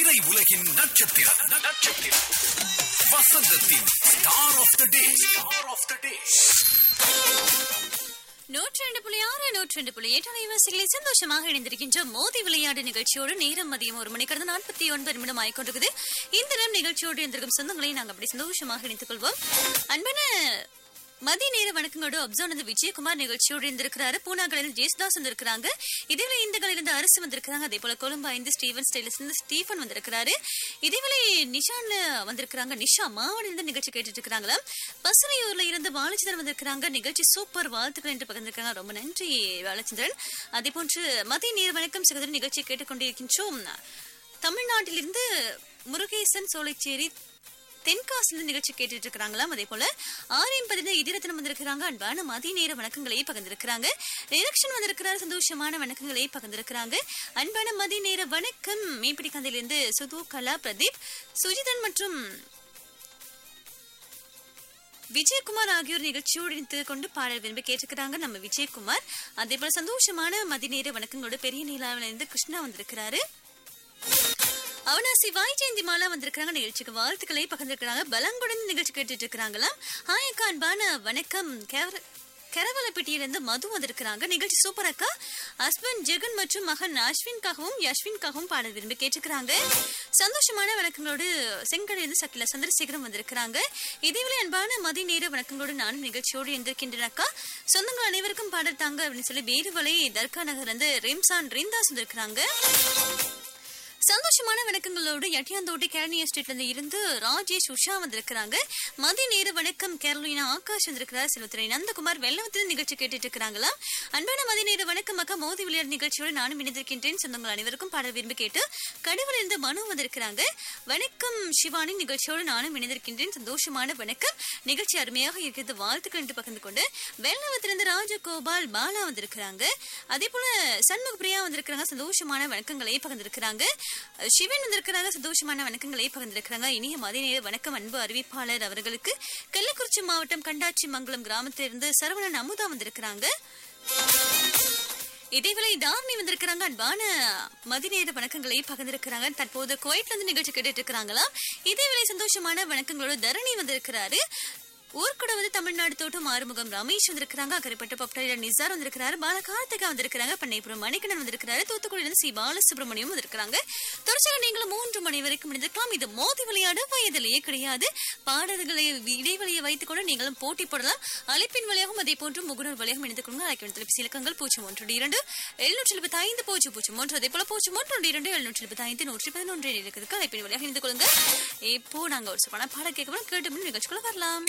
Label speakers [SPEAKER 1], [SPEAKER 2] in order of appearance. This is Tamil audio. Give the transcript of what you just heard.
[SPEAKER 1] திரை உலகின் நட்சத்திரம் நட்சத்திரம் வசந்தத்தின் star of the day star of the day
[SPEAKER 2] நூற்றி ரெண்டு புள்ளி ஆறு நூற்றி ரெண்டு புள்ளி எட்டு அலைவாசிகளை சந்தோஷமாக இணைந்திருக்கின்ற மோதி விளையாடு நிகழ்ச்சியோடு நேரம் மதியம் ஒரு மணி கடந்த நாற்பத்தி ஒன்பது நிமிடம் ஆகிக்கொண்டிருக்குது இந்த நேரம் நிகழ்ச்சியோடு இருந்திருக்கும் சொந்தங்களை நாங்கள் அப்படி சந்தோஷமாக இணைத்துக் கொள்வோம் அன்பான மதிய நேர வணக்கங்களோடு அப்சோன் விஜயகுமார் நிகழ்ச்சியோடு இருந்திருக்கிறாரு பூனாகளில் ஜேசுதாஸ் வந்திருக்கிறாங்க இதேவேளை இந்துகளில் இருந்து அரசு வந்திருக்கிறாங்க அதே போல கொழும்பு ஐந்து ஸ்டீவன் ஸ்டைலிஸ் இருந்து ஸ்டீஃபன் வந்திருக்கிறாரு இதேவேளை நிஷான் வந்திருக்கிறாங்க நிஷா மாவடிலிருந்து நிகழ்ச்சி கேட்டுட்டு இருக்கிறாங்களா பசுமையூர்ல இருந்து பாலச்சந்திரன் வந்திருக்கிறாங்க நிகழ்ச்சி சூப்பர் வாழ்த்துக்கள் என்று பகிர்ந்திருக்காங்க ரொம்ப நன்றி பாலச்சந்திரன் அதே போன்று மதிய நேர வணக்கம் சகோதரன் நிகழ்ச்சி கேட்டுக்கொண்டிருக்கின்றோம் தமிழ்நாட்டிலிருந்து முருகேசன் சோலைச்சேரி தென்காசிலிருந்து நிகழ்ச்சி கேட்டுட்டு இருக்கிறாங்களாம் அதே போல ஆரியம் பதின இதிரத்தனம் வந்திருக்கிறாங்க அன்பான மதிய நேர வணக்கங்களை பகிர்ந்திருக்கிறாங்க நிரக்ஷன் வந்திருக்கிறார் சந்தோஷமான வணக்கங்களை பகிர்ந்திருக்கிறாங்க அன்பான மதிய நேர வணக்கம் மீன்பிடி கந்தையிலிருந்து சுது கலா பிரதீப் சுஜிதன் மற்றும் விஜயகுமார் ஆகியோர் நிகழ்ச்சியோடு இணைத்து கொண்டு பாடல் விரும்பி கேட்டிருக்கிறாங்க நம்ம விஜயகுமார் அதே போல சந்தோஷமான மதிநேர வணக்கங்களோட பெரிய நீலாவிலிருந்து கிருஷ்ணா வந்திருக்கிறாரு அவனாசி வாய் ஜெயந்தி மாலா வந்திருக்காங்க நிகழ்ச்சிக்கு வாழ்த்துக்களை பகிர்ந்திருக்கிறாங்க பலங்குடன் நிகழ்ச்சி கேட்டுட்டு இருக்கிறாங்களாம் ஹாய் அக்கா அன்பான வணக்கம் கேர- கரவலப்பட்டியிலிருந்து மது வந்திருக்கிறாங்க நிகழ்ச்சி சூப்பர் அக்கா ஹஸ்பண்ட் ஜெகன் மற்றும் மகன் அஸ்வின்காகவும் யஸ்வின்காகவும் பாடல் விரும்பி கேட்டுக்கிறாங்க சந்தோஷமான வணக்கங்களோடு செங்கடையிலிருந்து சக்கில சந்திரசேகரம் வந்திருக்கிறாங்க இதேவேளை அன்பான மதிய நேர வணக்கங்களோடு நானும் நிகழ்ச்சியோடு இருந்திருக்கின்றேன் அக்கா சொந்தங்கள் அனைவருக்கும் பாடல் தாங்க அப்படின்னு சொல்லி வேறுவலை தர்கா நகர் வந்து ரிம்சான் ரிந்தாஸ் வந்திருக்கிறாங்க சந்தோஷமான வணக்கங்களோடு எட்டியாந்தோட்டி கேரளி எஸ்டேட்ல இருந்து இருந்து ராஜேஷ் உஷா வந்திருக்கிறாங்க மதிய நேர வணக்கம் கேரளினா ஆகாஷ் வந்திருக்கிறார் செல்வத்துறை நந்தகுமார் வெள்ளவத்தில் நிகழ்ச்சி கேட்டுட்டு இருக்கிறாங்களாம் அன்பான மதிய நேர வணக்கம் அக்கா மோதி விளையாடு நிகழ்ச்சியோடு நானும் இணைந்திருக்கின்றேன் சொந்தங்கள் அனைவருக்கும் பாடல் விரும்பி கேட்டு கடவுள் இருந்து மனு வந்திருக்கிறாங்க வணக்கம் சிவானி நிகழ்ச்சியோடு நானும் இணைந்திருக்கின்றேன் சந்தோஷமான வணக்கம் நிகழ்ச்சி அருமையாக இருக்கிறது வாழ்த்துக்கள் என்று பகிர்ந்து கொண்டு வெள்ளவத்திலிருந்து ராஜகோபால் பாலா வந்திருக்கிறாங்க அதே போல சண்முக பிரியா வந்திருக்கிறாங்க சந்தோஷமான வணக்கங்களை பகிர்ந்திருக்கிறாங்க சிவன் வந்திருக்கிறாங்க சந்தோஷமான வணக்கங்களை பகிர்ந்திருக்கிறாங்க இனிய மதிய நேர வணக்கம் அன்பு அறிவிப்பாளர் அவர்களுக்கு கள்ளக்குறிச்சி மாவட்டம் கண்டாச்சி மங்கலம் கிராமத்திலிருந்து சரவணன் அமுதா வந்திருக்கிறாங்க இதேவேளை தாரணி வந்திருக்கிறாங்க அன்பான மதிநேர வணக்கங்களை பகிர்ந்திருக்கிறாங்க தற்போது குவைட்ல இருந்து நிகழ்ச்சி கேட்டுட்டு இருக்கிறாங்களா இதேவேளை சந்தோஷமான வணக்கங்களோட தரணி வந்திருக்கிறாரு ஊர்கூட வந்து தமிழ்நாடு தோட்டம் ஆறுமுகம் ரமேஷ் வந்திருக்கிறாங்க அக்கரைப்பட்ட பப்டையில நிசார் வந்திருக்கிறாரு பாலகார்த்திகா வந்திருக்கிறாங்க பண்ணைப்புறம் மணிக்கணன் வந்திருக்கிறாரு தூத்துக்குடியில இருந்து சி பாலசுப்ரமணியம் வந்திருக்கிறாங்க தொடர்ச்சியாக நீங்களும் மூன்று மணி வரைக்கும் இருந்திருக்கலாம் இது மோதி விளையாடு வயதிலேயே கிடையாது பாடல்களை இடைவெளியை வைத்துக் கொண்டு நீங்களும் போட்டி போடலாம் அழைப்பின் வழியாகவும் அதே போன்று முகநூல் வழியாகவும் இணைந்து கொள்ளுங்க அழைக்க வேண்டிய தொலைபேசி இலக்கங்கள் பூஜ்ஜியம் ஒன்று இரண்டு எழுநூற்றி எழுபத்தி ஐந்து பூஜ்ஜியம் பூஜ்ஜியம் ஒன்று அதே போல பூஜ்ஜியம் ஒன்று ஒன்று இரண்டு எழுநூற்றி எழுபத்தி ஐந்து நூற்றி பதினொன்று இருக்கிறதுக்கு அழைப்பின் வழியாக இணைந்து கொள்ளுங்க இப்போ நாங்க ஒரு சுப்பான பாடம் கேட்கணும் கேட்டு நிகழ்ச்சிக்குள்ள வரலாம்